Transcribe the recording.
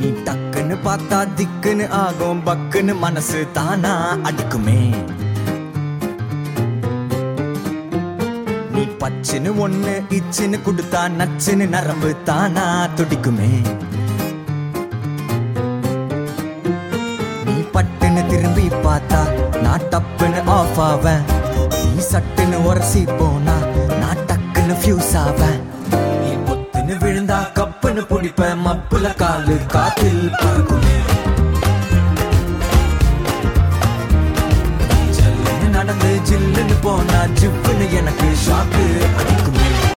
நீ டக்குன்னு பார்த்தா திக்குன்னு ஆகும் பக்குன்னு மனசு தானா அடிக்குமே நீ பச்சுன்னு ஒண்ணு இச்சுன்னு கொடுத்தா நச்சுன்னு நரம்பு தானா துடிக்குமே நீ பட்டுன்னு திரும்பி பார்த்தா நான் டப்புன்னு ஆஃப் ஆவேன் நீ சட்டுன்னு உரசி போனா நான் டக்குன்னு ஃபியூஸ் ஆவேன் நீ பொத்துன்னு விழுந்தா கப்புன்னு பிடிப்பேன் மப்புல காலு காத்தில் பறக்குமே நீ ஜல்லுன்னு நடந்து ஜில்லுன்னு போனா ஜிப்புன்னு எனக்கு ஷாக்கு அடிக்குமே